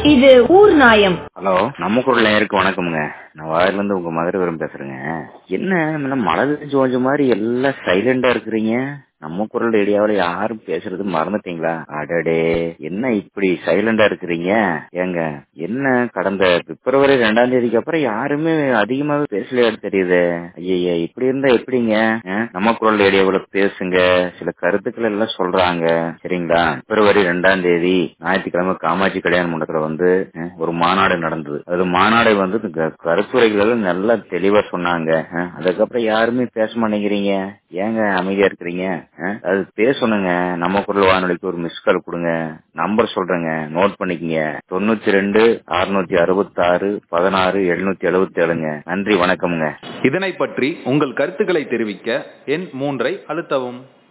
இது ஊர் நாயம் ஹலோ நம்ம குரல் நேருக்கு வணக்கமுங்க நான் வாயில இருந்து உங்க மதுரை வரும் பேசுறேங்க என்ன முன்ன மழை பெஞ்சு கொஞ்ச மாதிரி எல்லாம் சைலண்டா இருக்கிறீங்க நம்ம குரல் ரேடியோவில் யாரும் பேசுறது மறந்துட்டீங்களா அடடே என்ன இப்படி சைலண்டா இருக்கிறீங்க ஏங்க என்ன கடந்த பிப்ரவரி ரெண்டாம் தேதிக்கு அப்புறம் யாருமே அதிகமாவே பேசலையா தெரியுது ஐயா இப்படி இருந்தா எப்படிங்க அஹ், நம்ம குரல் ரேடியோவில் பேசுங்க சில கருத்துக்கள் எல்லாம் சொல்றாங்க சரிங்களா பிப்ரவரி ரெண்டாம் தேதி ஞாயிற்றுக்கிழமை காமாட்சி கல்யாண மண்டபத்துல வந்து அஹ், ஒரு மாநாடு நடந்தது அது மாநாடு வந்து இந்த க- கருத்துரைகள் எல்லாம் நல்லா தெளிவா சொன்னாங்க அஹ், அதுக்கப்புறம் யாருமே பேச மாட்டேங்கிறீங்க ஏங்க அமைதியா இருக்கிறீங்க அஹ், அது பேசணுங்க நம்ம குரல் வானொலிக்கு ஒரு மிஸ் கால் கொடுங்க நம்பர் சொல்றேங்க நோட் பண்ணிக்கங்க தொண்ணூத்தி ரெண்டு அறுநூத்தி அறுபத்தி ஆறு பதினாறு எழுநூத்தி எழுபத்தி ஏழுங்க நன்றி வணக்கம்ங்க இதனை பற்றி உங்கள் கருத்துக்களை தெரிவிக்க எண் மூன்றை அழுத்தவும்